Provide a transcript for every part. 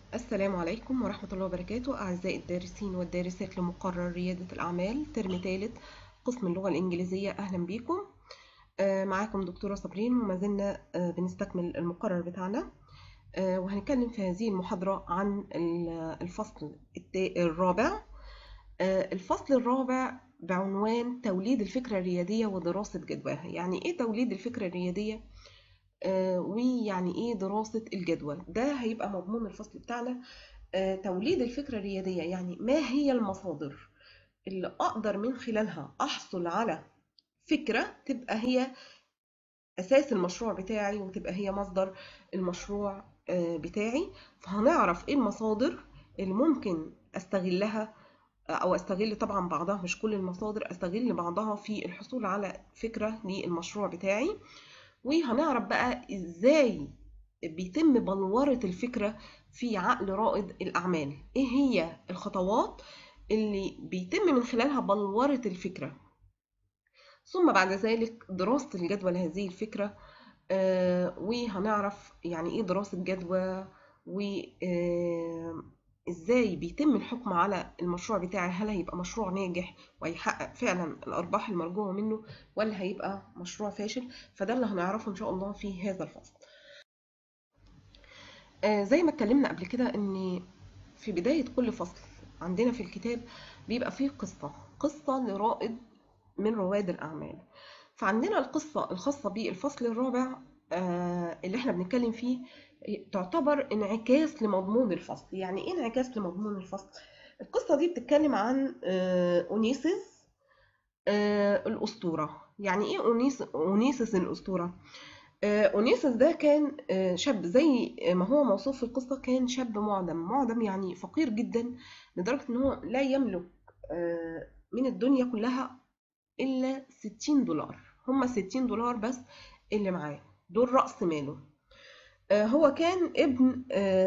السلام عليكم ورحمة الله وبركاته أعزائي الدارسين والدارسات لمقرر ريادة الأعمال ترم ثالث قسم اللغة الإنجليزية أهلا بيكم آه، معاكم دكتورة صابرين وما زلنا آه، بنستكمل المقرر بتاعنا آه، وهنتكلم في هذه المحاضرة عن ال- الفصل التا- الرابع آه، الفصل الرابع بعنوان توليد الفكرة الريادية ودراسة جدواها يعني إيه توليد الفكرة الريادية آه، ويعني ايه دراسة الجدول ده هيبقى مضمون الفصل بتاعنا آه، توليد الفكرة الريادية يعني ما هي المصادر اللي أقدر من خلالها أحصل على فكرة تبقى هي أساس المشروع بتاعي وتبقى هي مصدر المشروع آه، بتاعي فهنعرف ايه المصادر اللي ممكن استغلها او استغل طبعا بعضها مش كل المصادر استغل بعضها في الحصول على فكرة للمشروع بتاعي وهنعرف بقى ازاي بيتم بلورة الفكرة في عقل رائد الأعمال ايه هي الخطوات اللي بيتم من خلالها بلورة الفكرة ثم بعد ذلك دراسة الجدوى لهذه الفكرة آه، وهنعرف يعني ايه دراسة جدوى وازاي بيتم الحكم على المشروع بتاعي هل هيبقى مشروع ناجح وهيحقق فعلا الأرباح المرجوة منه ولا هيبقى مشروع فاشل فده اللي هنعرفه إن شاء الله في هذا الفصل آه، زي ما اتكلمنا قبل كده ان في بداية كل فصل عندنا في الكتاب بيبقى فيه قصة قصة لرائد من رواد الأعمال فعندنا القصة الخاصة بالفصل الرابع آه، اللي احنا بنتكلم فيه تعتبر انعكاس لمضمون الفصل يعني ايه انعكاس لمضمون الفصل القصة دي بتتكلم عن آه، أونيسيس آه، الأسطورة يعني ايه أونيس أونيسيس الأسطورة آه، أونيسيس ده كان آه، شاب زي ما هو موصوف في القصة كان شاب معدم معدم يعني فقير جدا لدرجة ان هو لا يملك آه، من الدنيا كلها إلا 60 دولار هما 60 دولار بس اللي معاه دول رأس ماله آه، هو كان ابن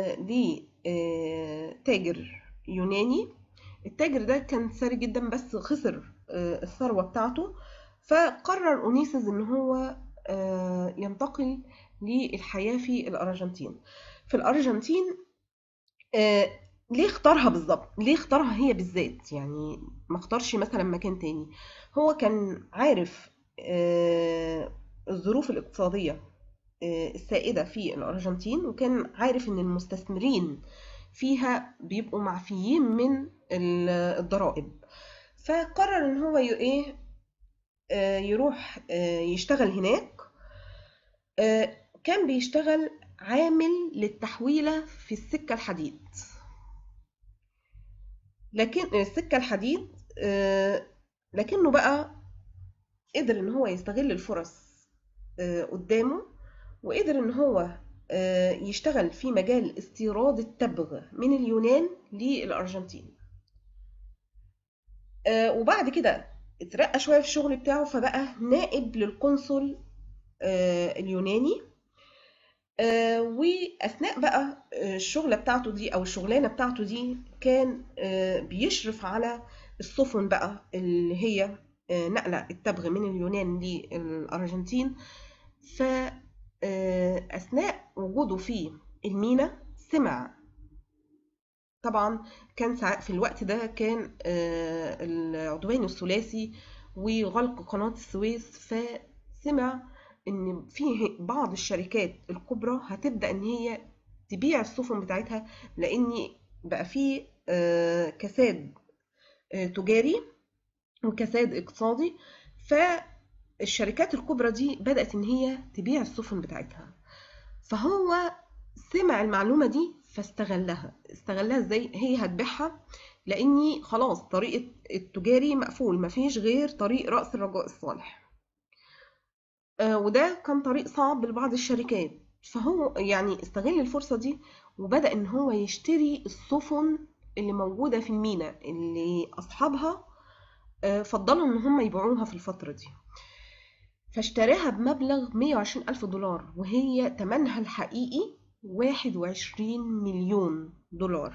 لتاجر يوناني التاجر ده كان ثري جدا بس خسر آه، الثروة بتاعته فقرر أونيسيس إن هو آه، ينتقل للحياة في الأرجنتين في الأرجنتين آه، ليه اختارها بالظبط ليه اختارها هي بالذات يعني ما اختارش مثلا مكان تاني هو كان عارف آه، الظروف الاقتصادية آه، السائدة في الأرجنتين وكان عارف إن المستثمرين فيها بيبقوا معفيين من ال- الضرائب فقرر إن هو ي- إيه آه، يروح آه، يشتغل هناك آه، كان بيشتغل عامل للتحويلة في السكة الحديد لكن السكة الحديد آه، لكنه بقى قدر إن هو يستغل الفرص آه، قدامه وقدر إن هو آه، يشتغل في مجال استيراد التبغ من اليونان للأرجنتين آه، وبعد كده اترقى شوية في الشغل بتاعه فبقى نائب للقنصل آه، اليوناني آه، وأثناء بقى آه، الشغلة بتاعته دي أو الشغلانة بتاعته دي كان آه، بيشرف على السفن بقى اللي هي آه، نقلة التبغ من اليونان للأرجنتين فأثناء وجوده في المينا سمع طبعا كان ساع- في الوقت ده كان آه، العدوان الثلاثي وغلق قناة السويس فسمع ان في بعض الشركات الكبرى هتبدأ ان هي تبيع السفن بتاعتها لان بقى في آه، كساد آه، تجاري وكساد اقتصادي فالشركات الكبرى دي بدأت ان هي تبيع السفن بتاعتها فهو سمع المعلومة دي فاستغلها استغلها ازاي هي هتبيعها لاني خلاص طريق التجاري مقفول مفيش غير طريق رأس الرجاء الصالح آه، وده كان طريق صعب لبعض الشركات فهو يعني استغل الفرصة دي وبدأ ان هو يشتري السفن اللي موجودة في المينا اللي أصحابها آه، فضلوا ان هم يبيعوها في الفترة دي فاشتراها بمبلغ 120 ألف دولار وهي تمنها الحقيقي 21 مليون دولار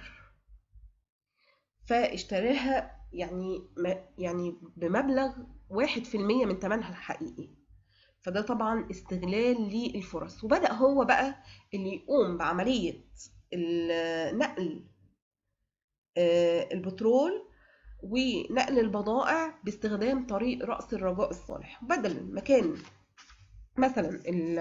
فاشتراها يعني ما- يعني بمبلغ واحد في المية من تمنها الحقيقي فده طبعا استغلال للفرص وبدأ هو بقى اللي يقوم بعملية نقل البترول ونقل البضائع باستخدام طريق رأس الرجاء الصالح بدل ما كان مثلا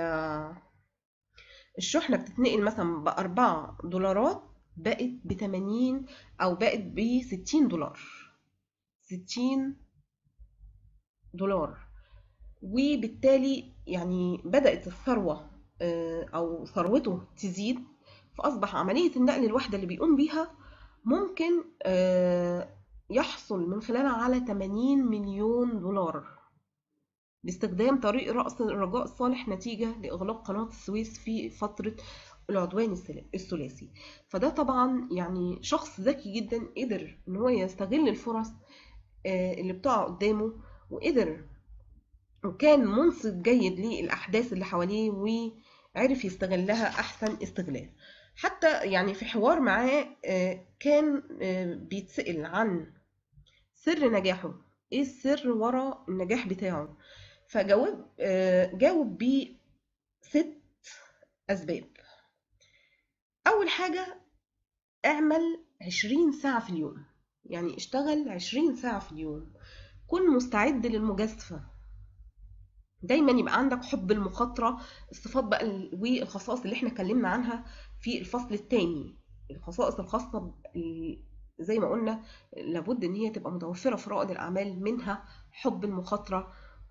الشحنة بتتنقل مثلا بأربعة دولارات بقت بتمانين أو بقت بستين دولار ستين دولار وبالتالي يعني بدأت الثروة أو ثروته تزيد فأصبح عملية النقل الواحدة اللي بيقوم بيها ممكن يحصل من خلالها على 80 مليون دولار باستخدام طريق رأس الرجاء الصالح نتيجة لإغلاق قناة السويس في فترة العدوان الثلاثي فده طبعا يعني شخص ذكي جدا قدر ان هو يستغل الفرص اللي بتقع قدامه وقدر وكان منصت جيد للأحداث اللي حواليه وعرف يستغلها أحسن استغلال حتى يعني في حوار معاه كان بيتسأل عن سر نجاحه ايه السر ورا النجاح بتاعه فجاوب جاوب بست أسباب أول حاجة اعمل عشرين ساعة في اليوم يعني اشتغل عشرين ساعة في اليوم كن مستعد للمجازفة دايما يبقى عندك حب المخاطرة الصفات بقى والخصائص اللي احنا اتكلمنا عنها في الفصل الثاني الخصائص الخاصة زي ما قلنا لابد ان هي تبقى متوفرة في رائد الأعمال منها حب المخاطرة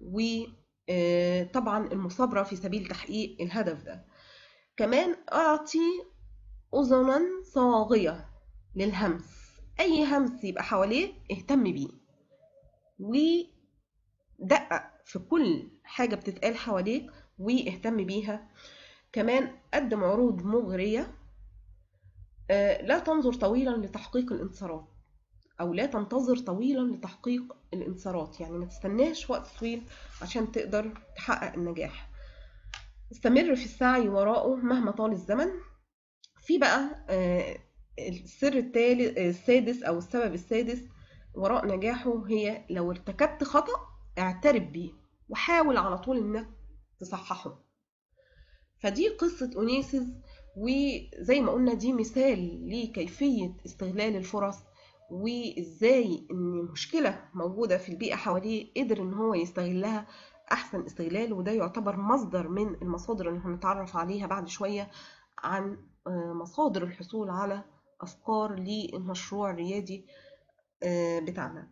وطبعا المثابرة في سبيل تحقيق الهدف ده كمان أعطي أذنا صاغية للهمس أي همس يبقى حواليه اهتم بيه ودقق في كل حاجة بتتقال حواليك واهتم بيها كمان قدم عروض مغرية لا تنظر طويلا لتحقيق الانتصارات أو لا تنتظر طويلا لتحقيق الانتصارات يعني ما تستناش وقت طويل عشان تقدر تحقق النجاح استمر في السعي وراءه مهما طال الزمن في بقى السر التالت السادس أو السبب السادس وراء نجاحه هي لو ارتكبت خطأ اعترف بيه وحاول على طول انك تصححه فدي قصة أونيسيس وزي ما قلنا دي مثال لكيفية استغلال الفرص وازاي ان مشكلة موجودة في البيئة حواليه قدر ان هو يستغلها احسن استغلال وده يعتبر مصدر من المصادر اللي هنتعرف عليها بعد شوية عن مصادر الحصول على افكار للمشروع الريادي بتاعنا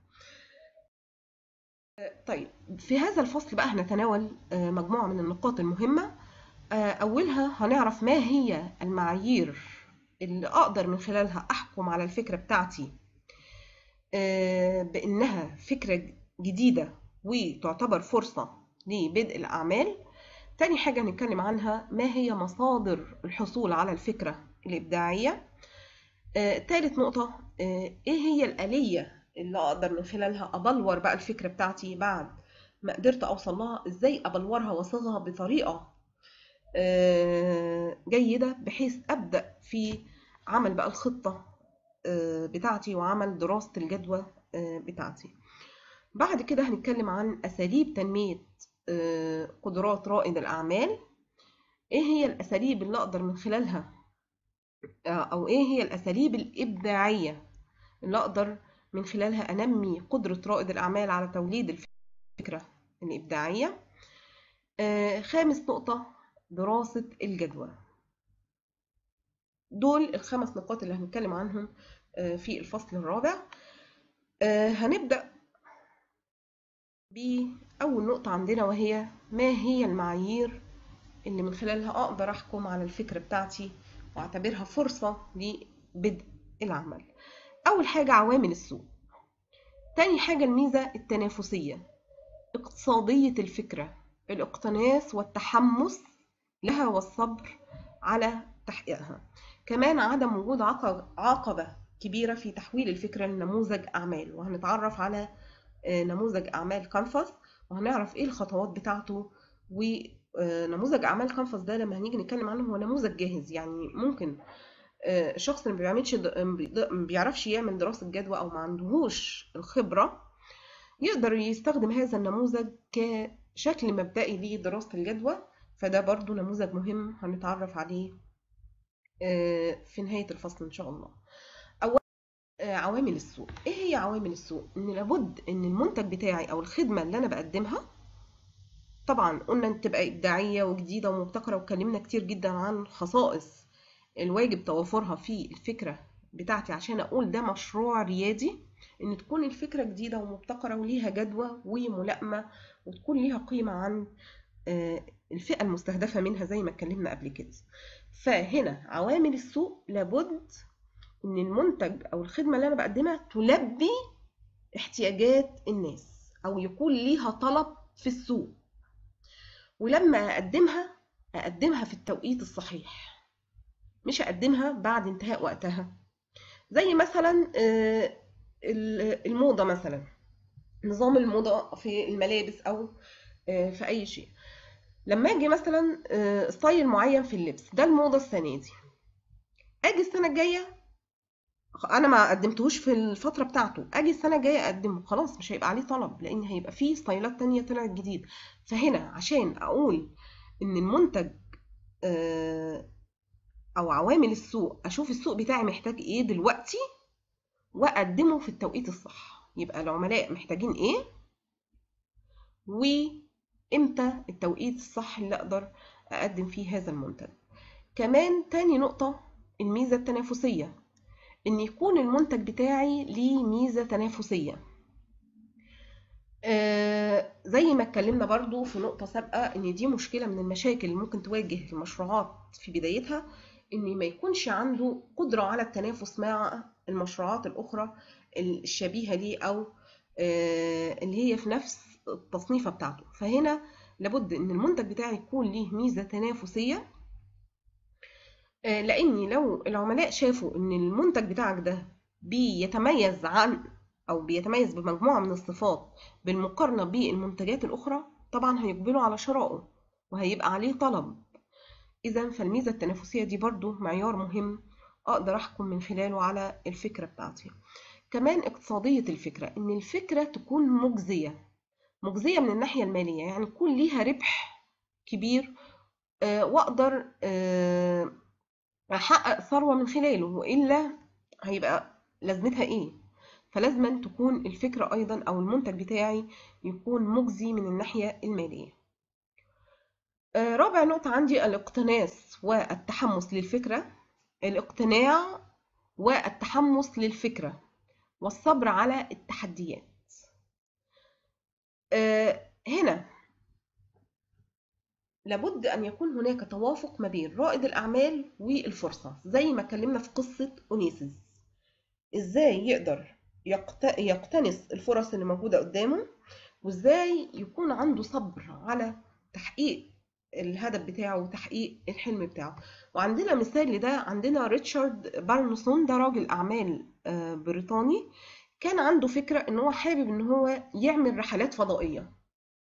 طيب في هذا الفصل بقى هنتناول مجموعة من النقاط المهمة أولها هنعرف ما هي المعايير اللي أقدر من خلالها أحكم على الفكرة بتاعتي بأنها فكرة جديدة وتعتبر فرصة لبدء الأعمال تاني حاجة هنتكلم عنها ما هي مصادر الحصول على الفكرة الإبداعية تالت نقطة إيه هي الآلية اللي أقدر من خلالها أبلور بقى الفكرة بتاعتي بعد ما قدرت أوصل لها إزاي أبلورها وأصيغها بطريقة جيدة بحيث أبدأ في عمل بقى الخطة بتاعتي وعمل دراسة الجدوى بتاعتي بعد كده هنتكلم عن أساليب تنمية قدرات رائد الأعمال إيه هي الأساليب اللي أقدر من خلالها أو إيه هي الأساليب الإبداعية اللي أقدر من خلالها أنمي قدرة رائد الأعمال على توليد الفكرة الإبداعية خامس نقطة دراسة الجدوى دول الخمس نقاط اللي هنتكلم عنهم في الفصل الرابع هنبدأ بأول نقطة عندنا وهي ما هي المعايير اللي من خلالها أقدر أحكم على الفكرة بتاعتي وأعتبرها فرصة لبدء العمل أول حاجة عوامل السوق تاني حاجة الميزة التنافسية اقتصادية الفكرة الاقتناص والتحمس لها والصبر على تحقيقها كمان عدم وجود عقبة كبيرة في تحويل الفكرة لنموذج أعمال وهنتعرف على نموذج أعمال كانفاس وهنعرف إيه الخطوات بتاعته ونموذج أعمال كانفاس ده لما هنيجي نتكلم عنه هو نموذج جاهز يعني ممكن الشخص اللي بيعملش ما بيعرفش يعمل دراسة جدوى أو ما عندهوش الخبرة يقدر يستخدم هذا النموذج كشكل مبدئي لدراسة الجدوى فده برضو نموذج مهم هنتعرف عليه في نهاية الفصل إن شاء الله أولا عوامل السوق إيه هي عوامل السوق؟ إن لابد إن المنتج بتاعي أو الخدمة اللي أنا بقدمها طبعا قلنا إن تبقى إبداعية وجديدة ومبتكرة واتكلمنا كتير جدا عن خصائص الواجب توافرها في الفكرة بتاعتي عشان أقول ده مشروع ريادي إن تكون الفكرة جديدة ومبتكرة وليها جدوى وملائمة وتكون ليها قيمة عن الفئة المستهدفة منها زي ما اتكلمنا قبل كده فهنا عوامل السوق لابد ان المنتج او الخدمة اللي انا بقدمها تلبي احتياجات الناس او يكون ليها طلب في السوق ولما اقدمها اقدمها في التوقيت الصحيح مش اقدمها بعد انتهاء وقتها زي مثلا الموضة مثلا نظام الموضة في الملابس او في اي شيء لما اجي مثلا ستايل معين في اللبس ده الموضه السنه دي اجي السنه الجايه انا ما قدمتهوش في الفتره بتاعته اجي السنه الجايه اقدمه خلاص مش هيبقى عليه طلب لان هيبقى فيه ستايلات تانية طلعت جديد فهنا عشان اقول ان المنتج او عوامل السوق اشوف السوق بتاعي محتاج ايه دلوقتي واقدمه في التوقيت الصح يبقى العملاء محتاجين ايه و امتى التوقيت الصح اللي اقدر اقدم فيه هذا المنتج كمان تاني نقطة الميزة التنافسية ان يكون المنتج بتاعي ليه ميزة تنافسية آه زي ما اتكلمنا برضو في نقطة سابقة ان دي مشكلة من المشاكل اللي ممكن تواجه المشروعات في بدايتها ان ما يكونش عنده قدرة على التنافس مع المشروعات الاخرى الشبيهة ليه او آه اللي هي في نفس التصنيفة بتاعته فهنا لابد ان المنتج بتاعي يكون ليه ميزة تنافسية لاني لو العملاء شافوا ان المنتج بتاعك ده بيتميز عن او بيتميز بمجموعة من الصفات بالمقارنة بالمنتجات الاخرى طبعا هيقبلوا على شرائه وهيبقى عليه طلب اذا فالميزة التنافسية دي برضو معيار مهم اقدر احكم من خلاله على الفكرة بتاعتي كمان اقتصادية الفكرة ان الفكرة تكون مجزية مجزية من الناحية المالية يعني يكون ليها ربح كبير آه واقدر آه احقق ثروة من خلاله والا هيبقى لازمتها ايه فلازم تكون الفكرة ايضا او المنتج بتاعي يكون مجزي من الناحية المالية آه رابع نقطة عندي الاقتناص والتحمس للفكرة الاقتناع والتحمس للفكرة والصبر على التحديات هنا لابد أن يكون هناك توافق ما بين رائد الأعمال والفرصة زي ما اتكلمنا في قصة أونيسيس إزاي يقدر يقتنص الفرص اللي موجودة قدامه وإزاي يكون عنده صبر على تحقيق الهدف بتاعه وتحقيق الحلم بتاعه وعندنا مثال لده عندنا ريتشارد بارنسون ده راجل أعمال بريطاني كان عنده فكرة ان هو حابب ان هو يعمل رحلات فضائية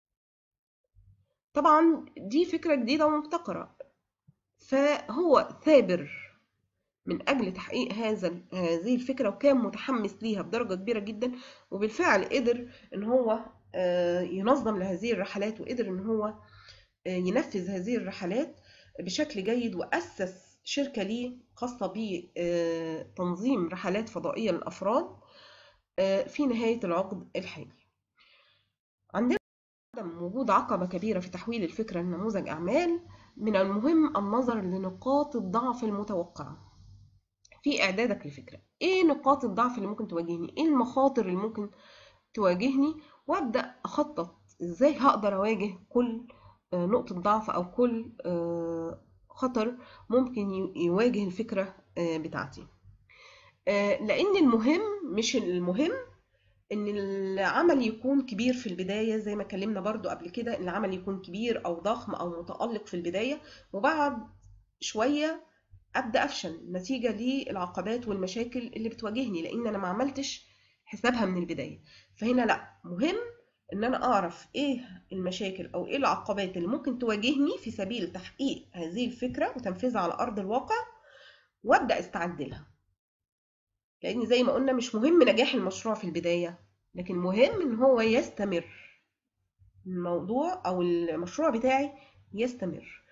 طبعا دي فكرة جديدة ومبتكرة فهو ثابر من أجل تحقيق هذا هذه الفكرة وكان متحمس ليها بدرجة كبيرة جدا وبالفعل قدر ان هو ينظم لهذه الرحلات وقدر ان هو ينفذ هذه الرحلات بشكل جيد وأسس شركة ليه خاصة بتنظيم رحلات فضائية للأفراد في نهاية العقد الحالي عندنا عدم وجود عقبة كبيرة في تحويل الفكرة لنموذج أعمال من المهم النظر لنقاط الضعف المتوقعة في إعدادك لفكرة إيه نقاط الضعف اللي ممكن تواجهني إيه المخاطر اللي ممكن تواجهني وأبدأ أخطط إزاي هقدر أواجه كل نقطة ضعف أو كل خطر ممكن يواجه الفكرة بتاعتي لان المهم مش المهم ان العمل يكون كبير في البدايه زي ما اتكلمنا برضو قبل كده ان العمل يكون كبير او ضخم او متالق في البدايه وبعد شويه ابدا افشل نتيجه للعقبات والمشاكل اللي بتواجهني لان انا ما عملتش حسابها من البدايه فهنا لا مهم ان انا اعرف ايه المشاكل او ايه العقبات اللي ممكن تواجهني في سبيل تحقيق هذه الفكره وتنفيذها على ارض الواقع وابدا استعد لها لان زي ما قلنا مش مهم نجاح المشروع في البدايه لكن مهم ان هو يستمر الموضوع او المشروع بتاعي يستمر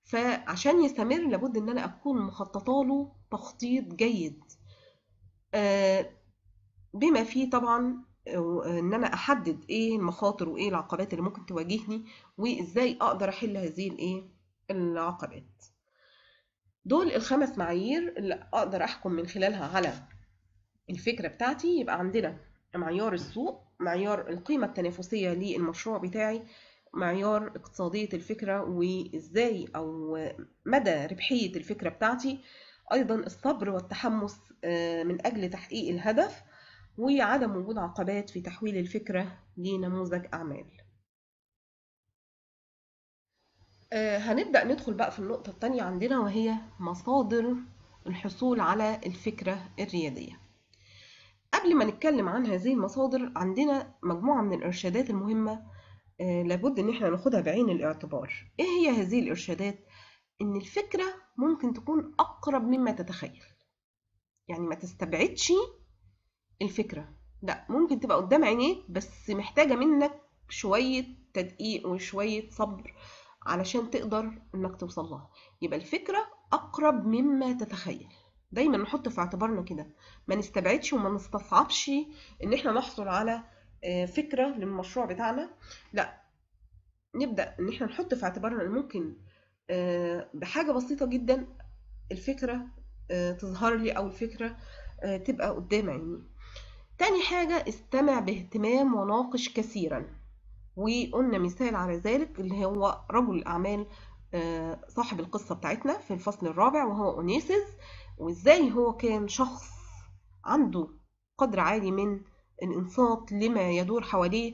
فعشان يستمر لابد ان انا اكون مخططه له تخطيط جيد آه، بما فيه طبعا آه، ان انا احدد ايه المخاطر وايه العقبات اللي ممكن تواجهني وازاي اقدر احل هذه الايه العقبات دول الخمس معايير اللي اقدر احكم من خلالها على الفكره بتاعتي يبقى عندنا معيار السوق معيار القيمه التنافسيه للمشروع بتاعي معيار اقتصاديه الفكره وازاي او مدى ربحيه الفكره بتاعتي ايضا الصبر والتحمس آه، من اجل تحقيق الهدف وعدم وجود عقبات في تحويل الفكره لنموذج اعمال آه، هنبدأ ندخل بقى في النقطة التانية عندنا وهي مصادر الحصول على الفكرة الريادية قبل ما نتكلم عن هذه المصادر عندنا مجموعة من الإرشادات المهمة آه، لابد إن احنا ناخدها بعين الاعتبار إيه هي هذه الإرشادات؟ إن الفكرة ممكن تكون أقرب مما تتخيل يعني ما تستبعدش الفكرة لا ممكن تبقى قدام عينيك بس محتاجة منك شوية تدقيق وشوية صبر علشان تقدر انك توصل لها يبقى الفكرة اقرب مما تتخيل دايما نحط في اعتبارنا كده ما نستبعدش وما نستصعبش ان احنا نحصل على آه، فكرة للمشروع بتاعنا لا نبدأ ان احنا نحط في اعتبارنا ان ممكن آه، بحاجة بسيطة جدا الفكرة آه، تظهر لي او الفكرة تبقى قدام عيني تاني حاجة استمع باهتمام وناقش كثيرا وقلنا مثال على ذلك اللي هو رجل الأعمال صاحب القصة بتاعتنا في الفصل الرابع وهو أونيسيس وإزاي هو كان شخص عنده قدر عالي من الإنصات لما يدور حواليه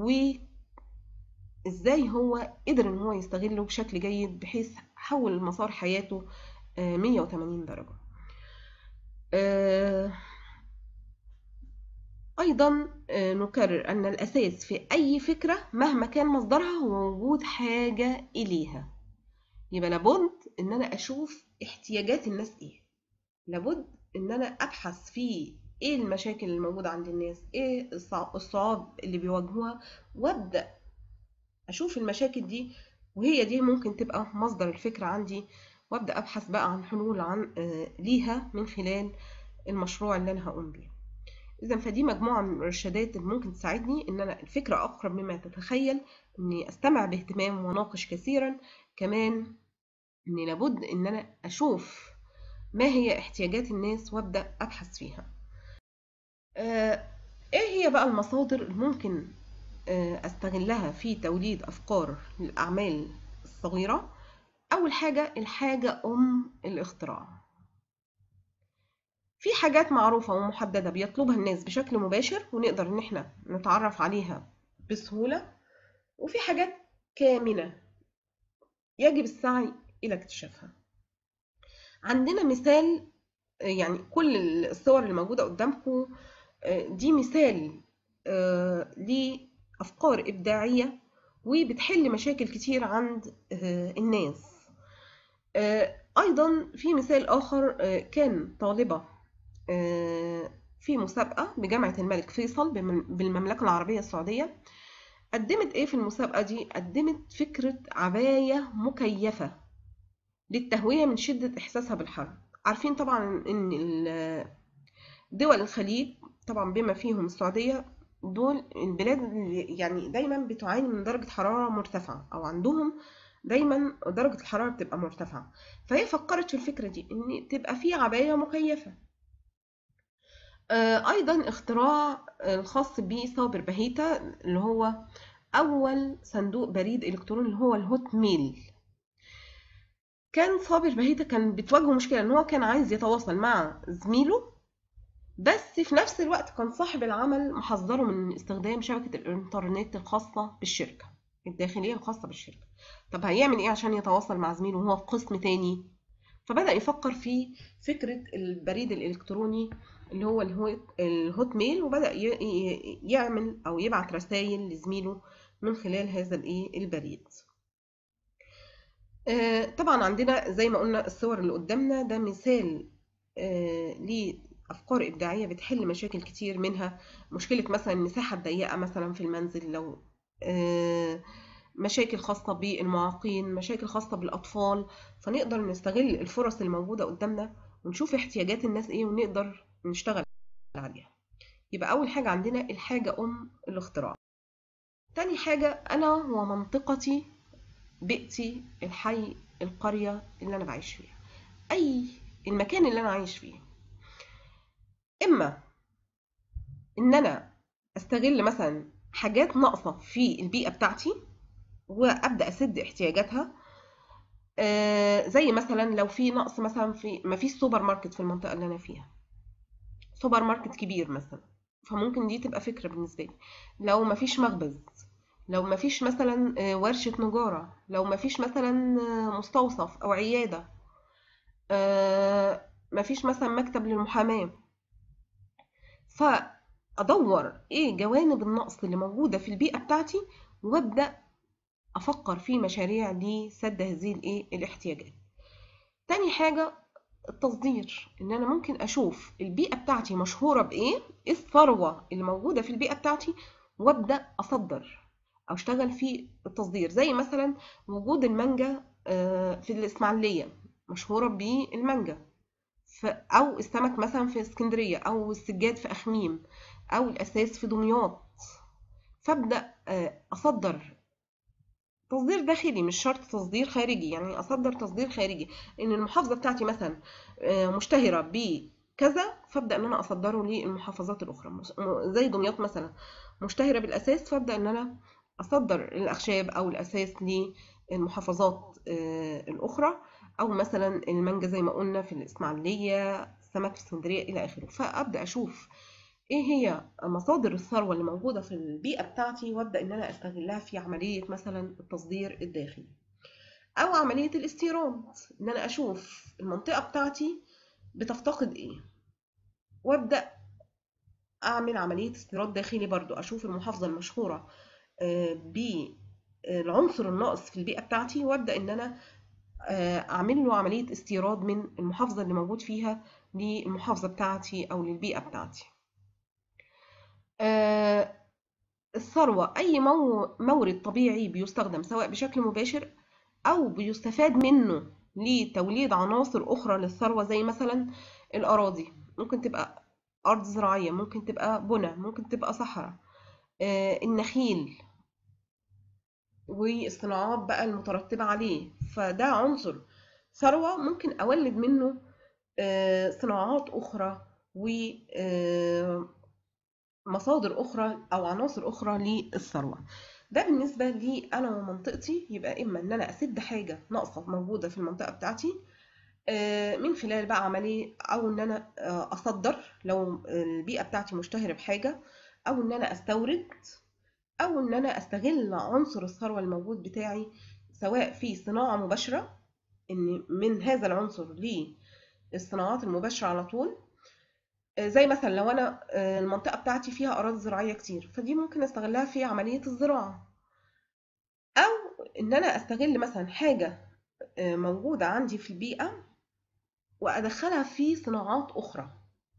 وإزاي هو قدر إن هو يستغله بشكل جيد بحيث حول مسار حياته 180 درجة أيضا نكرر أن الأساس في أي فكرة مهما كان مصدرها هو وجود حاجة إليها يبقى لابد إن أنا أشوف احتياجات الناس إيه لابد إن أنا أبحث في إيه المشاكل الموجودة عند الناس إيه الصعاب اللي بيواجهوها وأبدأ أشوف المشاكل دي وهي دي ممكن تبقى مصدر الفكرة عندي وأبدأ أبحث بقى عن حلول عن ليها من خلال المشروع اللي أنا هقوم بيه إذا فدي مجموعة من الإرشادات اللي ممكن تساعدني إن أنا الفكرة أقرب مما تتخيل إني أستمع باهتمام وأناقش كثيرا كمان إني لابد إن أنا أشوف ما هي احتياجات الناس وأبدأ أبحث فيها آه إيه هي بقى المصادر اللي ممكن آه أستغلها في توليد أفكار للأعمال الصغيرة أول حاجة الحاجة أم الاختراع في حاجات معروفة ومحددة بيطلبها الناس بشكل مباشر ونقدر ان احنا نتعرف عليها بسهولة وفي حاجات كامنة يجب السعي إلى اكتشافها عندنا مثال يعني كل الصور اللي موجودة قدامكم دي مثال لأفكار إبداعية وبتحل مشاكل كتير عند الناس أيضا في مثال آخر كان طالبة في مسابقة بجامعة الملك فيصل بالمملكة العربية السعودية قدمت ايه في المسابقة دي؟ قدمت فكرة عباية مكيفة للتهوية من شدة إحساسها بالحر عارفين طبعا إن دول الخليج طبعا بما فيهم السعودية دول البلاد اللي يعني دايما بتعاني من درجة حرارة مرتفعة أو عندهم دايما درجة الحرارة بتبقى مرتفعة فهي فكرت في الفكرة دي إن تبقى في عباية مكيفة أيضا اختراع الخاص بصابر بهيتا اللي هو أول صندوق بريد إلكتروني اللي هو الهوت ميل كان صابر بهيتا كان بتواجهه مشكلة إن هو كان عايز يتواصل مع زميله بس في نفس الوقت كان صاحب العمل محذره من استخدام شبكة الإنترنت الخاصة بالشركة الداخلية الخاصة بالشركة طب هيعمل إيه عشان يتواصل مع زميله وهو في قسم تاني فبدأ يفكر في فكرة البريد الإلكتروني اللي هو الهوت ميل وبدأ يعمل أو يبعت رسائل لزميله من خلال هذا الإيه البريد طبعا عندنا زي ما قلنا الصور اللي قدامنا ده مثال لأفكار إبداعية بتحل مشاكل كتير منها مشكلة مثلا المساحة الضيقة مثلا في المنزل لو مشاكل خاصة بالمعاقين مشاكل خاصة بالأطفال فنقدر نستغل الفرص الموجودة قدامنا ونشوف احتياجات الناس ايه ونقدر نشتغل عليها يبقى أول حاجة عندنا الحاجة أم الاختراع تاني حاجة أنا ومنطقتي بيئتي الحي القرية اللي أنا بعيش فيها أي المكان اللي أنا عايش فيه إما إن أنا أستغل مثلا حاجات ناقصة في البيئة بتاعتي وأبدأ أسد احتياجاتها آه زي مثلا لو في نقص مثلا في ما فيش سوبر ماركت في المنطقة اللي أنا فيها سوبر ماركت كبير مثلا فممكن دي تبقى فكرة بالنسبة لي لو ما فيش مخبز لو ما فيش مثلا ورشة نجارة لو ما فيش مثلا مستوصف أو عيادة ما فيش مثلا مكتب للمحاماة فأدور إيه جوانب النقص اللي موجودة في البيئة بتاعتي وأبدأ أفكر في مشاريع لسد هذه الإيه الاحتياجات تاني حاجة التصدير ان انا ممكن اشوف البيئه بتاعتي مشهوره بايه ايه الثروه اللي موجوده في البيئه بتاعتي وابدا اصدر او اشتغل في التصدير زي مثلا وجود المانجا في الاسماعيليه مشهوره بالمانجا او السمك مثلا في اسكندريه او السجاد في اخميم او الاساس في دمياط فابدا اصدر تصدير داخلي مش شرط تصدير خارجي يعني اصدر تصدير خارجي ان المحافظه بتاعتي مثلا مشتهره بكذا فابدا ان انا اصدره للمحافظات الاخرى زي دمياط مثلا مشتهره بالاساس فابدا ان انا اصدر الاخشاب او الاساس للمحافظات الاخرى او مثلا المانجا زي ما قلنا في الاسماعيليه السمك في اسكندريه الى اخره فابدا اشوف ايه هي مصادر الثروه اللي موجوده في البيئه بتاعتي وابدا ان انا استغلها في عمليه مثلا التصدير الداخلي او عمليه الاستيراد ان انا اشوف المنطقه بتاعتي بتفتقد ايه وابدا اعمل عمليه استيراد داخلي برضو اشوف المحافظه المشهوره بالعنصر الناقص في البيئه بتاعتي وابدا ان انا اعمل له عمليه استيراد من المحافظه اللي موجود فيها للمحافظه بتاعتي او للبيئه بتاعتي آه الثروة أي مو مورد طبيعي بيستخدم سواء بشكل مباشر أو بيستفاد منه لتوليد عناصر أخرى للثروة زي مثلا الأراضي ممكن تبقى أرض زراعية ممكن تبقى بنى ممكن تبقى صحراء آه النخيل والصناعات بقى المترتبة عليه فده عنصر ثروة ممكن أولد منه آه صناعات أخرى و مصادر أخرى أو عناصر أخرى للثروة ده بالنسبة لي أنا ومنطقتي يبقى إما إن أنا أسد حاجة ناقصة موجودة في المنطقة بتاعتي من خلال بقى عملية أو إن أنا أصدر لو البيئة بتاعتي مشتهرة بحاجة أو إن أنا أستورد أو إن أنا أستغل عنصر الثروة الموجود بتاعي سواء في صناعة مباشرة إن من هذا العنصر للصناعات المباشرة على طول زي مثلا لو انا المنطقه بتاعتي فيها اراضي زراعيه كتير فدي ممكن استغلها في عمليه الزراعه او ان انا استغل مثلا حاجه موجوده عندي في البيئه وادخلها في صناعات اخرى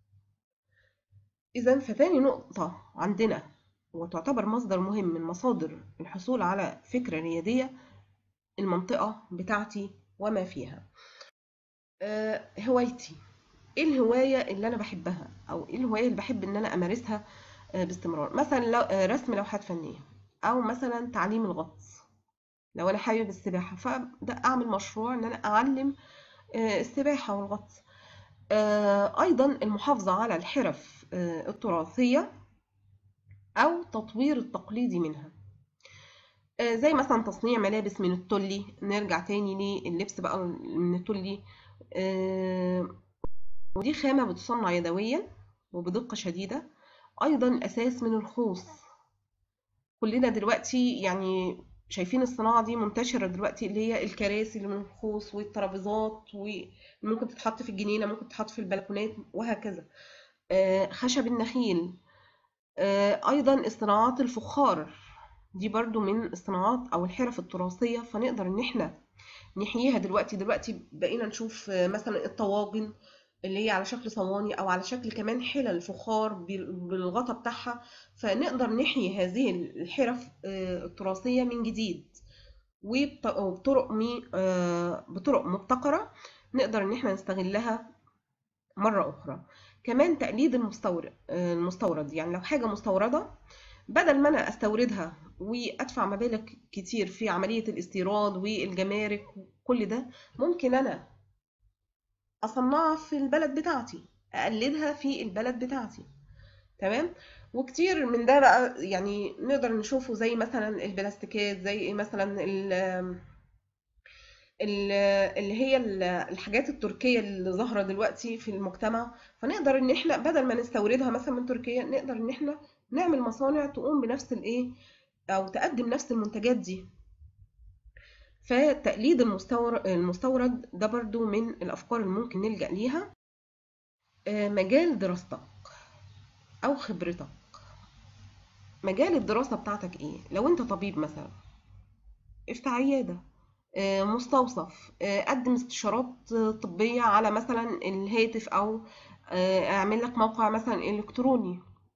اذا فتاني نقطه عندنا وتعتبر مصدر مهم من مصادر الحصول على فكره رياديه المنطقه بتاعتي وما فيها هوايتي ايه الهوايه اللي انا بحبها او ايه الهوايه اللي بحب ان انا امارسها باستمرار مثلا لو رسم لوحات فنيه او مثلا تعليم الغطس لو انا حابب السباحه فابدا اعمل مشروع ان انا اعلم السباحه والغطس ايضا المحافظه على الحرف التراثيه او تطوير التقليدي منها زي مثلا تصنيع ملابس من التولي نرجع تاني لللبس بقى من التولي ودي خامة بتصنع يدويا وبدقة شديدة أيضا الأساس من الخوص كلنا دلوقتي يعني شايفين الصناعة دي منتشرة دلوقتي اللي هي الكراسي اللي من الخوص والترابيزات وممكن تتحط في الجنينة ممكن تتحط في البلكونات وهكذا خشب النخيل أيضا الصناعات الفخار دي برضو من الصناعات أو الحرف التراثية فنقدر إن احنا نحييها دلوقتي دلوقتي بقينا نشوف مثلا الطواجن اللي هي على شكل صواني او على شكل كمان حلل فخار بال- بالغطا بتاعها فنقدر نحيي هذه الحرف آه، التراثية من جديد وبط- وبطرق مي آه، بطرق مبتكرة نقدر ان احنا نستغلها مرة أخرى كمان تقليد المستورد آه، المستورد يعني لو حاجة مستوردة بدل ما أنا أستوردها وأدفع مبالغ كتير في عملية الاستيراد والجمارك وكل ده ممكن أنا أصنعها في البلد بتاعتي أقلدها في البلد بتاعتي تمام وكتير من ده بقى يعني نقدر نشوفه زي مثلا البلاستيكات زي مثلا ال ال- اللي هي ال- الحاجات التركية اللي ظاهرة دلوقتي في المجتمع فنقدر ان احنا بدل ما نستوردها مثلا من تركيا نقدر ان احنا نعمل مصانع تقوم بنفس الايه او تقدم نفس المنتجات دي فتقليد المستور المستورد ده برضو من الافكار اللي ممكن نلجأ ليها آه، مجال دراستك او خبرتك مجال الدراسة بتاعتك ايه لو انت طبيب مثلا افتح عيادة آه، مستوصف آه، قدم استشارات آه، طبية على مثلا الهاتف أو آه، اعمل لك موقع مثلا إلكتروني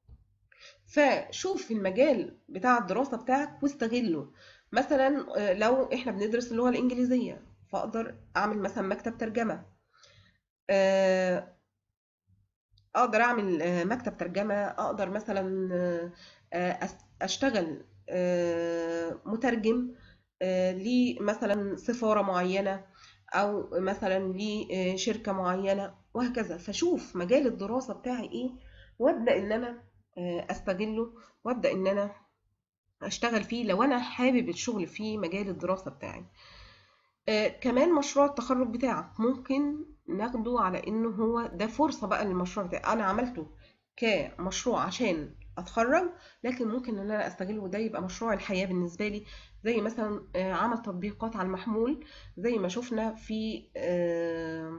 فشوف المجال بتاع الدراسة بتاعك واستغله مثلا آه، لو احنا بندرس اللغة الإنجليزية فأقدر أعمل مثلا مكتب ترجمة آه، أقدر أعمل آه، مكتب ترجمة أقدر مثلا آه، آه، أس- أشتغل آه، مترجم آه، لمثلا سفارة معينة أو مثلا لشركة معينة وهكذا فشوف مجال الدراسة بتاعي إيه وأبدأ إن أنا آه، أستغله وأبدأ إن أنا أشتغل فيه لو أنا حابب الشغل في مجال الدراسة بتاعي آه، كمان مشروع التخرج بتاعك ممكن ناخده على إنه هو ده فرصة بقى للمشروع بتاعي أنا عملته كمشروع عشان أتخرج لكن ممكن إن أنا أستغله وده يبقى مشروع الحياة بالنسبة لي زي مثلا آه، عمل تطبيقات على المحمول زي ما شفنا في آه،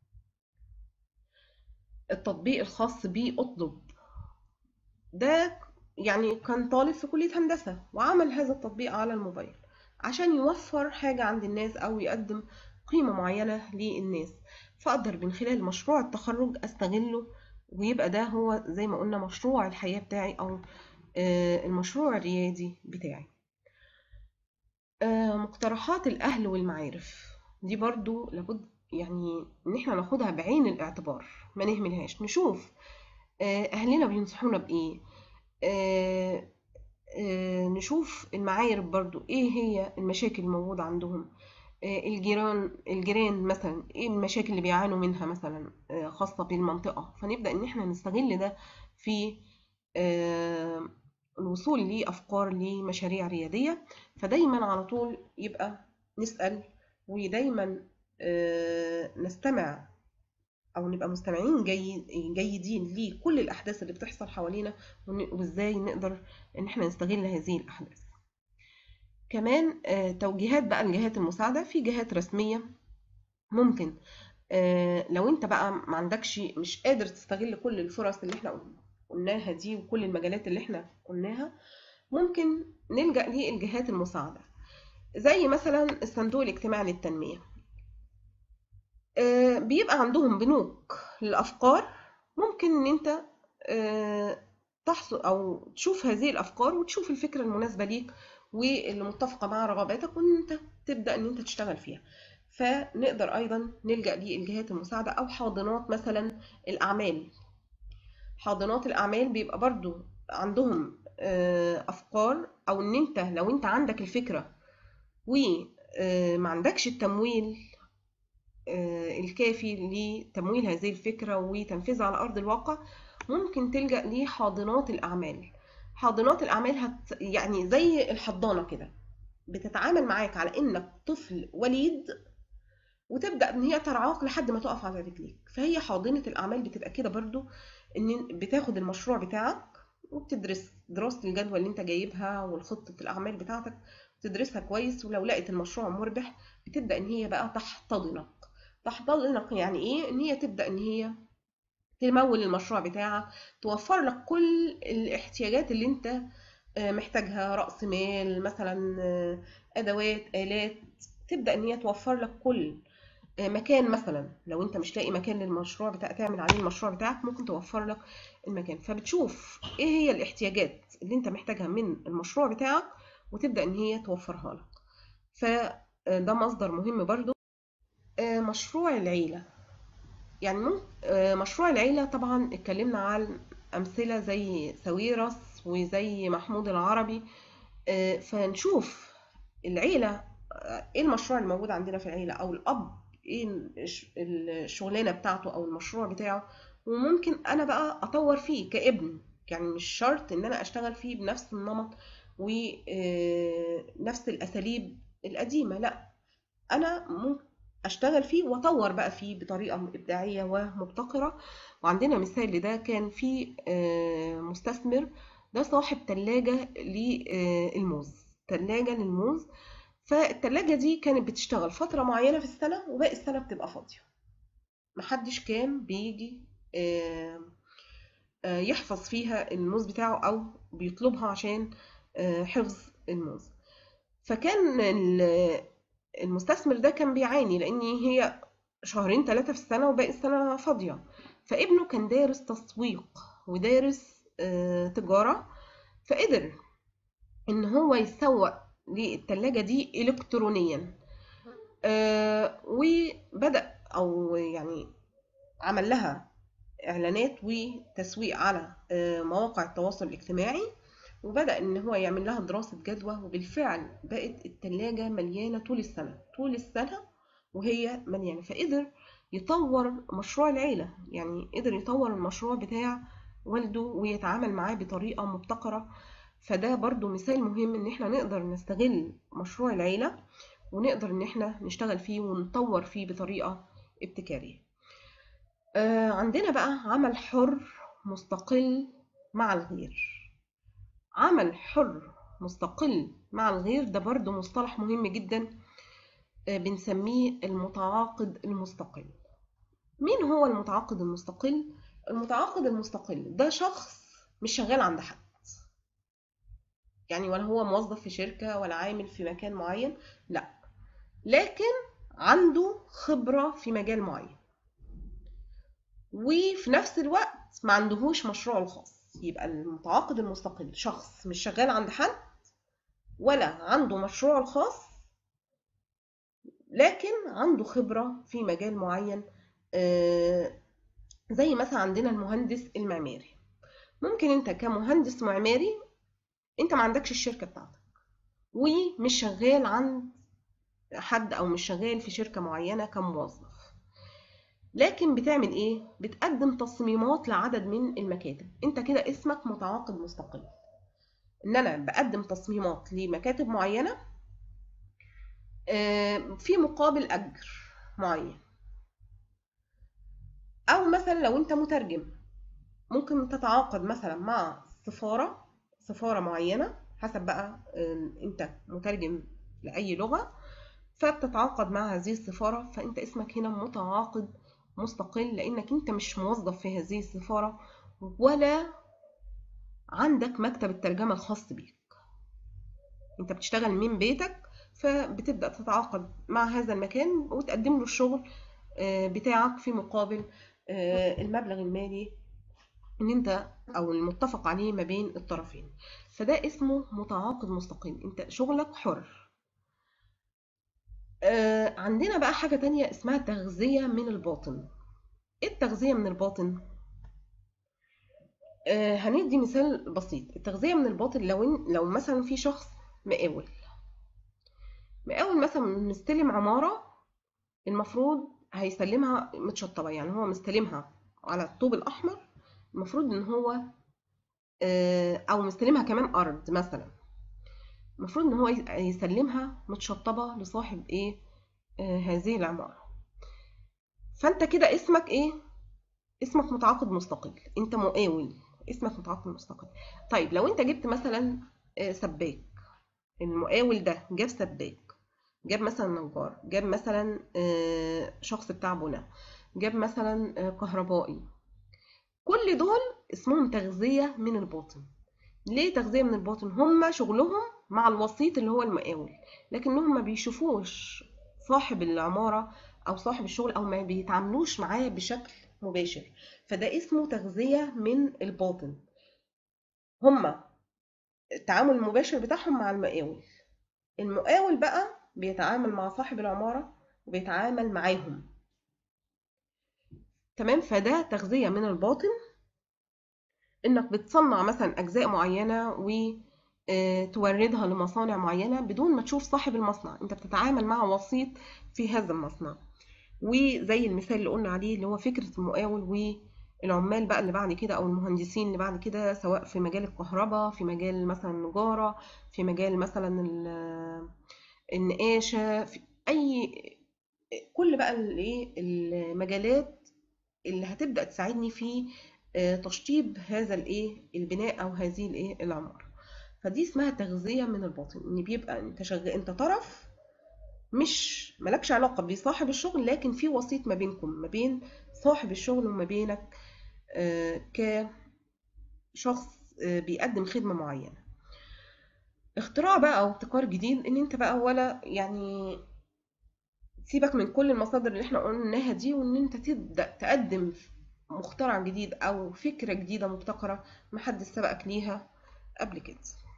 التطبيق الخاص بأطلب ده يعني كان طالب في كلية هندسة وعمل هذا التطبيق على الموبايل عشان يوفر حاجة عند الناس أو يقدم قيمة معينة للناس فأقدر من خلال مشروع التخرج أستغله ويبقى ده هو زي ما قلنا مشروع الحياة بتاعي أو آه، المشروع الريادي بتاعي آه، مقترحات الأهل والمعارف دي برضو لابد يعني إن احنا ناخدها بعين الاعتبار ما نهملهاش نشوف آه، أهلنا بينصحونا بإيه آه، آه، نشوف المعارف برضو ايه هي المشاكل الموجودة عندهم آه، الجيران الجيران مثلا ايه المشاكل اللي بيعانوا منها مثلا آه، خاصة بالمنطقة فنبدأ ان احنا نستغل ده في آه، الوصول لأفكار لمشاريع ريادية فدايما على طول يبقى نسأل ودايما آه، نستمع أو نبقى مستمعين جيد جيدين لكل الأحداث اللي بتحصل حوالينا ون- وإزاي نقدر إن إحنا نستغل هذه الأحداث كمان آه، توجيهات بقى الجهات المساعدة في جهات رسمية ممكن آه، لو انت بقى ما عندكش مش قادر تستغل كل الفرص اللي احنا قلناها دي وكل المجالات اللي احنا قلناها ممكن نلجأ للجهات المساعدة زي مثلا الصندوق الاجتماعي للتنمية آه، بيبقى عندهم بنوك للأفكار ممكن إن أنت آه، تحصل أو تشوف هذه الأفكار وتشوف الفكرة المناسبة ليك واللي متفقة مع رغباتك وإن أنت تبدأ إن أنت تشتغل فيها فنقدر أيضا نلجأ للجهات المساعدة أو حاضنات مثلا الأعمال حاضنات الأعمال بيبقى برضو عندهم آه، أفكار أو إن أنت لو أنت عندك الفكرة وما عندكش التمويل آه، الكافي لتمويل هذه الفكرة وتنفيذها على أرض الواقع ممكن تلجأ لحاضنات الأعمال حاضنات الأعمال هت يعني زي الحضانة كده بتتعامل معاك على إنك طفل وليد وتبدأ إن هي ترعاك لحد ما تقف على رجليك فهي حاضنة الأعمال بتبقى كده برضو إن بتاخد المشروع بتاعك وبتدرس دراسة الجدوى اللي انت جايبها والخطة الأعمال بتاعتك تدرسها كويس ولو لقيت المشروع مربح بتبدأ إن هي بقى تحتضنك تحتضنك يعني إيه؟ إن هي تبدأ إن هي تمول المشروع بتاعك توفر لك كل الاحتياجات اللي انت آه، محتاجها رأس مال مثلا آه، أدوات آلات تبدأ إن هي توفر لك كل آه، مكان مثلا لو انت مش لاقي مكان للمشروع بتاع تعمل عليه المشروع بتاعك ممكن توفر لك المكان فبتشوف ايه هي الاحتياجات اللي انت محتاجها من المشروع بتاعك وتبدأ ان هي توفرها لك فده مصدر مهم برضو آه، مشروع العيلة يعني ممكن آه، مشروع العيلة طبعا اتكلمنا عن أمثلة زي ساويرس وزي محمود العربي آه، فنشوف العيلة آه، ايه المشروع الموجود عندنا في العيلة او الاب ايه الش- الشغلانة بتاعته او المشروع بتاعه وممكن انا بقى اطور فيه كابن يعني مش شرط ان انا اشتغل فيه بنفس النمط ونفس الاساليب القديمة لا انا ممكن اشتغل فيه واطور بقى فيه بطريقه ابداعيه ومبتكره وعندنا مثال لده كان في آه، مستثمر ده صاحب ثلاجه للموز ثلاجه للموز فالثلاجه دي كانت بتشتغل فتره معينه في السنه وباقي السنه بتبقى فاضيه محدش كان بيجي آه، آه، يحفظ فيها الموز بتاعه او بيطلبها عشان آه، حفظ الموز فكان ال- المستثمر ده كان بيعاني لان هي شهرين ثلاثة في السنة وباقي السنة فاضية فابنه كان دارس تسويق ودارس آه، تجارة فقدر ان هو يسوق للتلاجة دي الكترونيا آه، وبدأ او يعني عمل لها اعلانات وتسويق على آه، مواقع التواصل الاجتماعي وبدأ ان هو يعمل لها دراسة جدوى وبالفعل بقت التلاجة مليانة طول السنة طول السنة وهي مليانة فقدر يطور مشروع العيلة يعني قدر يطور المشروع بتاع والده ويتعامل معاه بطريقة مبتكرة فده برضو مثال مهم ان احنا نقدر نستغل مشروع العيلة ونقدر ان احنا نشتغل فيه ونطور فيه بطريقة ابتكارية آه عندنا بقى عمل حر مستقل مع الغير عمل حر مستقل مع الغير ده برضو مصطلح مهم جدا آه، بنسميه المتعاقد المستقل مين هو المتعاقد المستقل؟ المتعاقد المستقل ده شخص مش شغال عند حد يعني ولا هو موظف في شركة ولا عامل في مكان معين لا لكن عنده خبرة في مجال معين وفي نفس الوقت ما عندهوش مشروع الخاص يبقى المتعاقد المستقل شخص مش شغال عند حد ولا عنده مشروع الخاص لكن عنده خبرة في مجال معين آه، زي مثلا عندنا المهندس المعماري ممكن انت كمهندس معماري انت ما عندكش الشركة بتاعتك ومش شغال عند حد او مش شغال في شركة معينة كموظف لكن بتعمل ايه بتقدم تصميمات لعدد من المكاتب انت كده اسمك متعاقد مستقل ان انا بقدم تصميمات لمكاتب معينة آه، في مقابل اجر معين او مثلا لو انت مترجم ممكن تتعاقد مثلا مع سفارة سفارة معينة حسب بقى آه، انت مترجم لأي لغة فبتتعاقد مع هذه السفارة فانت اسمك هنا متعاقد مستقل لانك انت مش موظف في هذه السفارة ولا عندك مكتب الترجمة الخاص بيك انت بتشتغل من بيتك فبتبدأ تتعاقد مع هذا المكان وتقدم له الشغل آه، بتاعك في مقابل آه، المبلغ المالي ان انت او المتفق عليه ما بين الطرفين فده اسمه متعاقد مستقل انت شغلك حر آه، عندنا بقى حاجة تانية اسمها تغذية من الباطن ايه التغذية من الباطن آه، هندي مثال بسيط التغذية من الباطن لو إن لو مثلا في شخص مقاول مقاول مثلا مستلم عمارة المفروض هيسلمها متشطبة يعني هو مستلمها على الطوب الأحمر المفروض إن هو آه، أو مستلمها كمان أرض مثلا المفروض إن هو يس- يسلمها متشطبة لصاحب إيه آه، هذه العمارة فأنت كده اسمك إيه اسمك متعاقد مستقل أنت مقاول اسمك متعاقد مستقل طيب لو أنت جبت مثلا آه، سباك المقاول ده جاب سباك جاب مثلا نجار جاب مثلا آه، شخص بتاع بنا جاب مثلا آه، كهربائي كل دول اسمهم تغذية من الباطن ليه تغذية من الباطن هم شغلهم مع الوسيط اللي هو المقاول لكنهم ما بيشوفوش صاحب العمارة او صاحب الشغل او ما بيتعاملوش معاه بشكل مباشر فده اسمه تغذية من الباطن هما التعامل المباشر بتاعهم مع المقاول المقاول بقى بيتعامل مع صاحب العمارة وبيتعامل معاهم تمام فده تغذية من الباطن انك بتصنع مثلا اجزاء معينة وتوردها لمصانع معينة بدون ما تشوف صاحب المصنع انت بتتعامل مع وسيط في هذا المصنع وزي المثال اللي قلنا عليه اللي هو فكرة المقاول والعمال بقى اللي بعد كده او المهندسين اللي بعد كده سواء في مجال الكهرباء في مجال مثلا النجارة في مجال مثلا النقاشة في اي كل بقى الايه المجالات اللي هتبدأ تساعدني في تشطيب هذا الايه البناء او هذه الايه العمارة فدي اسمها تغذية من الباطن ان بيبقى انت شغال انت طرف مش ملكش علاقة بصاحب الشغل لكن في وسيط ما بينكم ما بين صاحب الشغل وما بينك كشخص بيقدم خدمة معينة اختراع بقى او ابتكار جديد ان انت بقى ولا يعني سيبك من كل المصادر اللي احنا قلناها دي وان انت تبدأ تقدم مخترع جديد او فكرة جديدة مبتكرة محدش سبقك ليها قبل كده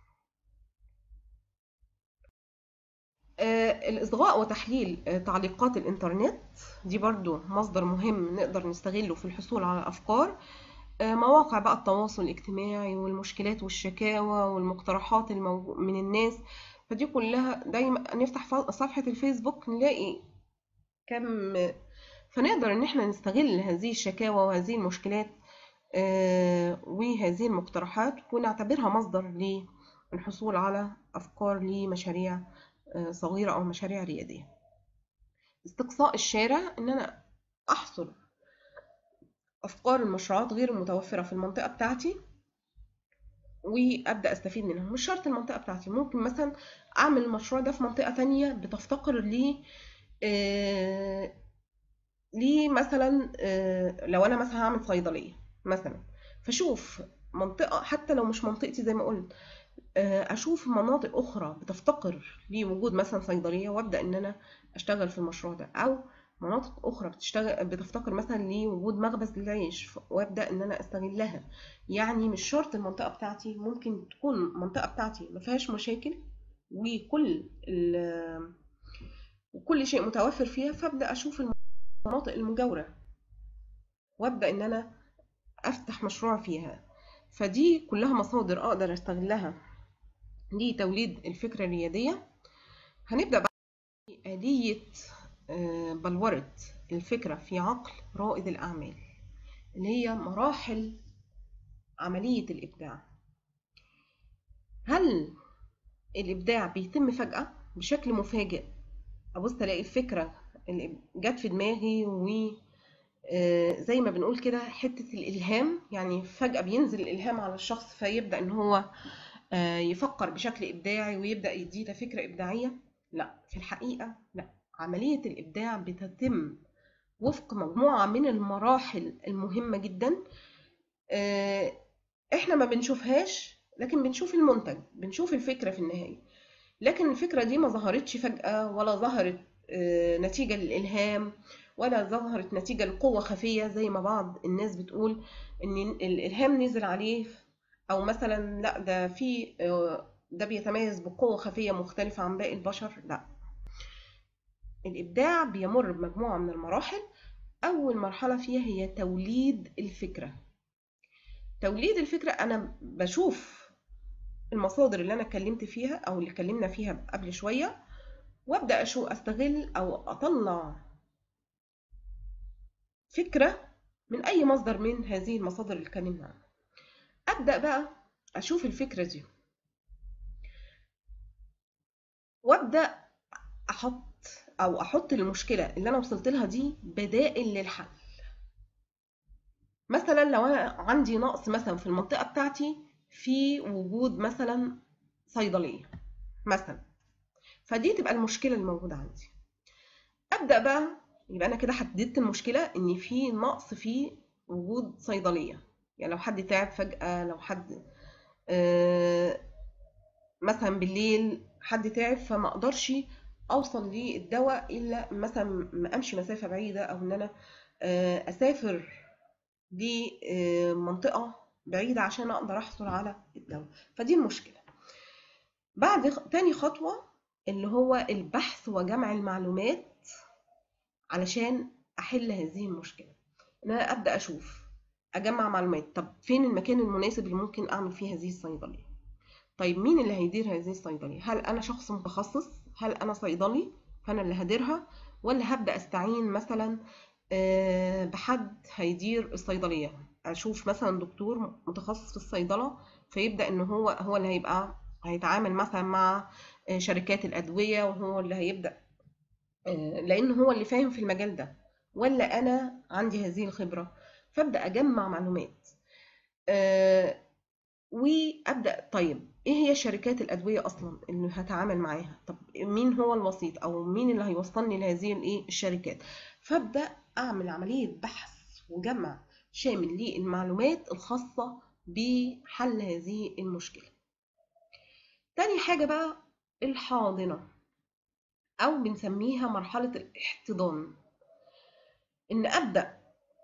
آه الإصغاء وتحليل آه تعليقات الإنترنت دي برضو مصدر مهم نقدر نستغله في الحصول على أفكار آه مواقع بقى التواصل الاجتماعي والمشكلات والشكاوى والمقترحات الموجو من الناس فدي كلها دايما نفتح صفحة الفيسبوك نلاقي كم فنقدر ان احنا نستغل هذه الشكاوى وهذه المشكلات وهذه المقترحات ونعتبرها مصدر للحصول على أفكار لمشاريع صغيرة أو مشاريع ريادية استقصاء الشارع إن أنا أحصر أفكار المشروعات غير المتوفرة في المنطقة بتاعتي وأبدأ أستفيد منها مش شرط المنطقة بتاعتي ممكن مثلا أعمل المشروع ده في منطقة تانية بتفتقر لي آه ليه مثلا آه لو أنا مثلا هعمل صيدلية مثلا فشوف منطقة حتى لو مش منطقتي زي ما قلت اشوف مناطق اخرى بتفتقر لوجود مثلا صيدليه وابدا ان انا اشتغل في المشروع ده او مناطق اخرى بتشتغل بتفتقر مثلا لوجود مخبز للعيش وابدا ان انا استغلها يعني مش شرط المنطقه بتاعتي ممكن تكون المنطقه بتاعتي ما فيهاش مشاكل وكل وكل شيء متوفر فيها فابدا اشوف المناطق المجاوره وابدا ان انا افتح مشروع فيها فدي كلها مصادر اقدر استغلها لتوليد الفكرة الريادية هنبدأ بقى آلية بلورة الفكرة في عقل رائد الأعمال اللي هي مراحل عملية الإبداع هل الإبداع بيتم فجأة بشكل مفاجئ أبص ألاقي الفكرة اللي جت في دماغي و زي ما بنقول كده حتة الإلهام يعني فجأة بينزل الإلهام على الشخص فيبدأ إن هو يفكر بشكل إبداعي ويبدأ يدينا فكرة إبداعية لا في الحقيقة لا عملية الإبداع بتتم وفق مجموعة من المراحل المهمة جدا إحنا ما بنشوفهاش لكن بنشوف المنتج بنشوف الفكرة في النهاية لكن الفكرة دي ما ظهرتش فجأة ولا ظهرت نتيجة للإلهام ولا ظهرت نتيجة لقوة خفية زي ما بعض الناس بتقول إن الإلهام نزل عليه او مثلا لا ده في ده بيتميز بقوة خفية مختلفة عن باقي البشر لا الإبداع بيمر بمجموعة من المراحل أول مرحلة فيها هي توليد الفكرة توليد الفكرة أنا بشوف المصادر اللي أنا اتكلمت فيها أو اللي اتكلمنا فيها قبل شوية وأبدأ أشوف أستغل أو أطلع فكرة من أي مصدر من هذه المصادر اللي اتكلمنا عنها أبدأ بقى أشوف الفكرة دي وأبدأ أحط أو أحط المشكلة اللي أنا وصلت لها دي بدائل للحل مثلا لو أنا عندي نقص مثلا في المنطقة بتاعتي في وجود مثلا صيدلية مثلا فدي تبقى المشكلة الموجودة عندي أبدأ بقى يبقى أنا كده حددت المشكلة إن في نقص في وجود صيدلية يعني لو حد تعب فجأة لو حد آه مثلا بالليل حد تعب فما اقدرش اوصل للدواء الا مثلا ما امشي مسافه بعيده او ان انا آه، اسافر لمنطقه بعيده عشان اقدر احصل على الدواء فدي المشكله بعد تاني خطوه اللي هو البحث وجمع المعلومات علشان احل هذه المشكله ان انا ابدا اشوف اجمع معلومات طب فين المكان المناسب اللي ممكن اعمل فيه هذه الصيدليه طيب مين اللي هيدير هذه الصيدليه هل انا شخص متخصص هل انا صيدلي فانا اللي هديرها ولا هبدا استعين مثلا بحد هيدير الصيدليه اشوف مثلا دكتور متخصص في الصيدله فيبدا ان هو هو اللي هيبقى هيتعامل مثلا مع شركات الادويه وهو اللي هيبدا لان هو اللي فاهم في المجال ده ولا انا عندي هذه الخبره فابدا اجمع معلومات وابدا طيب ايه هي شركات الادويه اصلا اللي هتعامل معاها طب مين هو الوسيط او مين اللي هيوصلني لهذه الايه الشركات فابدا اعمل عمليه بحث وجمع شامل للمعلومات الخاصه بحل هذه المشكله تاني حاجه بقى الحاضنه او بنسميها مرحله الاحتضان ان ابدا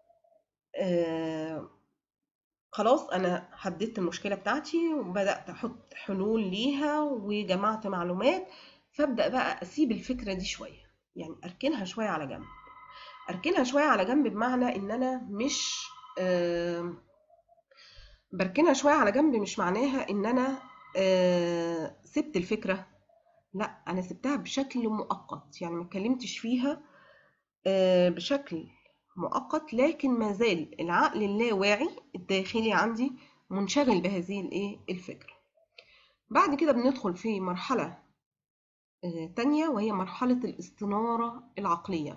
آه خلاص انا حددت المشكله بتاعتي وبدات احط حلول ليها وجمعت معلومات فابدا بقى اسيب الفكره دي شويه يعني اركنها شويه على جنب اركنها شويه على جنب بمعنى ان انا مش آه بركنها شويه على جنب مش معناها ان انا آه سبت الفكره لا انا سبتها بشكل مؤقت يعني ما اتكلمتش فيها آه بشكل مؤقت لكن ما زال العقل اللاواعي الداخلي عندي منشغل بهذه الايه الفكره بعد كده بندخل في مرحله تانية وهي مرحله الاستناره العقليه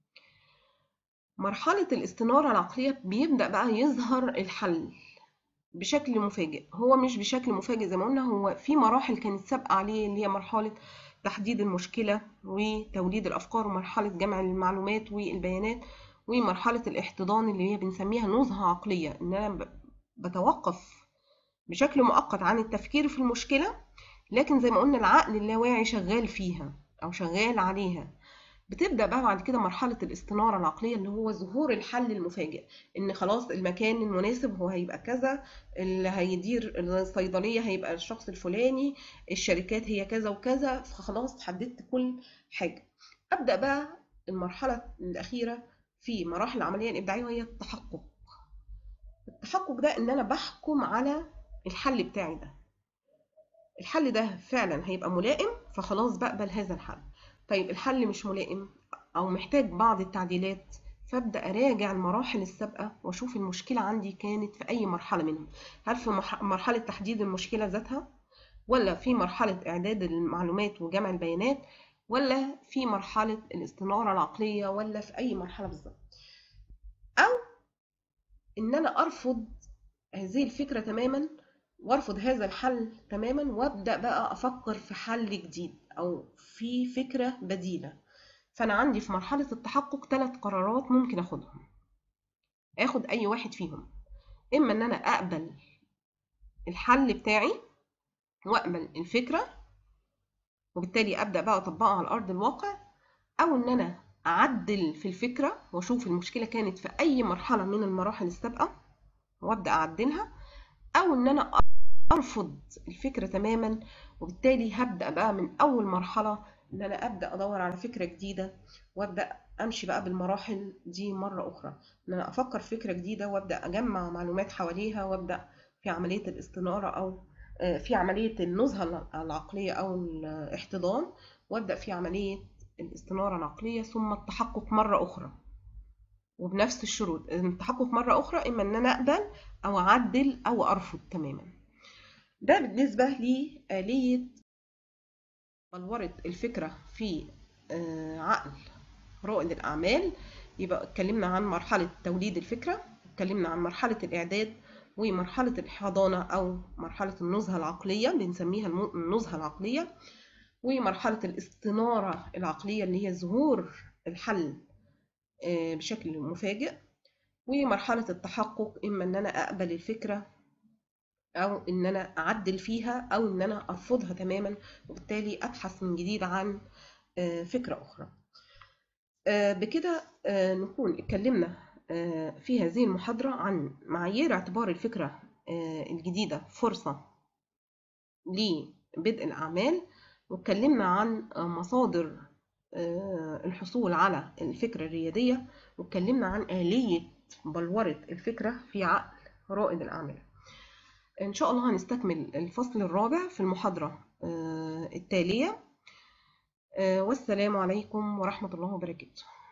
مرحله الاستناره العقليه بيبدا بقى يظهر الحل بشكل مفاجئ هو مش بشكل مفاجئ زي ما قلنا هو في مراحل كانت سابقه عليه اللي هي مرحله تحديد المشكله وتوليد الافكار ومرحله جمع المعلومات والبيانات ومرحلة الاحتضان اللي هي بنسميها نزهة عقلية إن أنا بتوقف بشكل مؤقت عن التفكير في المشكلة لكن زي ما قلنا العقل اللاواعي شغال فيها أو شغال عليها بتبدأ بقى بعد كده مرحلة الاستنارة العقلية اللي هو ظهور الحل المفاجئ إن خلاص المكان المناسب هو هيبقى كذا اللي هيدير الصيدلية هيبقى الشخص الفلاني الشركات هي كذا وكذا فخلاص حددت كل حاجة أبدأ بقى المرحلة الأخيرة في مراحل العملية الإبداعية وهي التحقق التحقق ده إن أنا بحكم على الحل بتاعي ده الحل ده فعلا هيبقى ملائم فخلاص بقبل هذا الحل طيب الحل مش ملائم أو محتاج بعض التعديلات فابدا اراجع المراحل السابقه واشوف المشكله عندي كانت في اي مرحله منهم هل في مرحله تحديد المشكله ذاتها ولا في مرحله اعداد المعلومات وجمع البيانات ولا في مرحلة الاستنارة العقلية ولا في أي مرحلة بالظبط أو إن أنا أرفض هذه الفكرة تماما وأرفض هذا الحل تماما وأبدأ بقى أفكر في حل جديد أو في فكرة بديلة فأنا عندي في مرحلة التحقق ثلاث قرارات ممكن أخدهم أخد أي واحد فيهم إما إن أنا أقبل الحل بتاعي وأقبل الفكرة وبالتالي ابدا بقى اطبقها على ارض الواقع او ان انا اعدل في الفكره واشوف المشكله كانت في اي مرحله من المراحل السابقه وابدا اعدلها او ان انا ارفض الفكره تماما وبالتالي هبدا بقى من اول مرحله ان انا ابدا ادور على فكره جديده وابدا امشي بقى بالمراحل دي مره اخرى ان انا افكر فكره جديده وابدا اجمع معلومات حواليها وابدا في عمليه الاستناره او في عملية النزهة العقلية أو الاحتضان وأبدأ في عملية الاستنارة العقلية ثم التحقق مرة أخرى وبنفس الشروط التحقق مرة أخرى إما إن أنا أقبل أو أعدل أو أرفض تماما ده بالنسبة لآلية بلورة الفكرة في عقل رائد الأعمال يبقى اتكلمنا عن مرحلة توليد الفكرة اتكلمنا عن مرحلة الإعداد ومرحلة الحضانة أو مرحلة النزهة العقلية بنسميها النزهة العقلية ومرحلة الاستنارة العقلية اللي هي ظهور الحل بشكل مفاجئ ومرحلة التحقق إما إن أنا أقبل الفكرة أو إن أنا أعدل فيها أو إن أنا أرفضها تماما وبالتالي أبحث من جديد عن فكرة أخرى بكده نكون اتكلمنا في هذه المحاضرة عن معايير اعتبار الفكرة الجديدة فرصة لبدء الأعمال واتكلمنا عن مصادر الحصول على الفكرة الريادية واتكلمنا عن آلية بلورة الفكرة في عقل رائد الأعمال إن شاء الله هنستكمل الفصل الرابع في المحاضرة التالية والسلام عليكم ورحمة الله وبركاته